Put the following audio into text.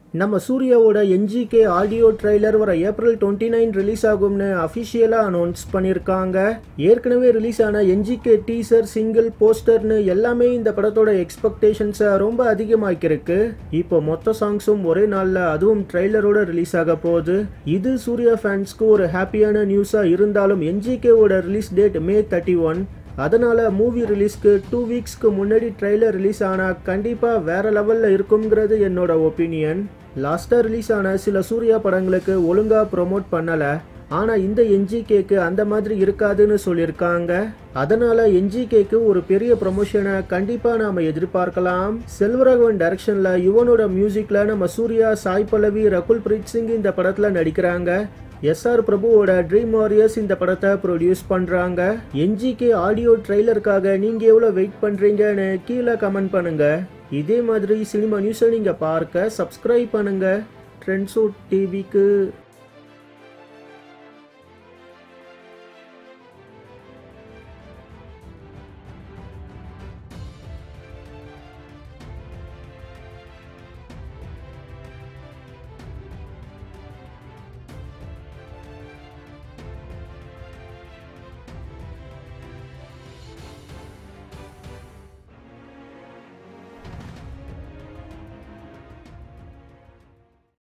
நம்ம சூர்யாவோட NGK audio trailer வர ஏப்ரல் டுவெண்ட்டி நைன் ரிலீஸ் ஆகும்னு அஃபிஷியலாக அனௌன்ஸ் பண்ணியிருக்காங்க ஏற்கனவே ரிலீஸ் ஆன என்ஜிகே டீசர் சிங்கிள் போஸ்டர்னு எல்லாமே இந்த படத்தோட எக்ஸ்பெக்டேஷன்ஸை ரொம்ப அதிகமாக்கியிருக்கு இப்போ மொத்த சாங்ஸும் ஒரே நாளில் அதுவும் ட்ரைலரோட ரிலீஸ் ஆக போகுது இது சூர்யா ஃபேன்ஸ்க்கு ஒரு ஹாப்பியான நியூஸாக இருந்தாலும் என்ஜிகேவோட release date May thirty one அதனால மூவி ரிலீஸ்க்கு டூ வீக்ஸ்க்கு முன்னாடி ட்ரெய்லர் ரிலீஸ் ஆனால் கண்டிப்பாக வேற லெவலில் இருக்குங்கிறது என்னோட ஒப்பீனியன் லாஸ்ட்டாக ரிலீஸ் ஆன சில சூர்யா படங்களுக்கு ஒழுங்காக ப்ரொமோட் பண்ணலை ஆனால் இந்த என்ஜிகேக்கு அந்த மாதிரி இருக்காதுன்னு சொல்லியிருக்காங்க அதனால என்ஜிகேக்கு ஒரு பெரிய ப்ரொமோஷனை கண்டிப்பாக நாம் எதிர்பார்க்கலாம் செல்வராகவன் டைரக்ஷனில் யுவனோட மியூசிக்கில் நம்ம சூர்யா சாய் பல்லவி ரகுல் பிரீத் சிங் இந்த படத்தில் நடிக்கிறாங்க எஸ்ஆர் பிரபுவோட ட்ரீம் வாரியர்ஸ் இந்த படத்தை ப்ரொடியூஸ் பண்ணுறாங்க என்ஜிகே ஆடியோ ட்ரெய்லருக்காக நீங்கள் எவ்வளோ வெயிட் பண்ணுறீங்கன்னு கீழே கமெண்ட் பண்ணுங்க இதே மாதிரி சினிமா நியூஸை நீங்கள் பார்க்க சப்ஸ்கிரைப் பண்ணுங்க ட்ரெண்ட்ஸோ டிவிக்கு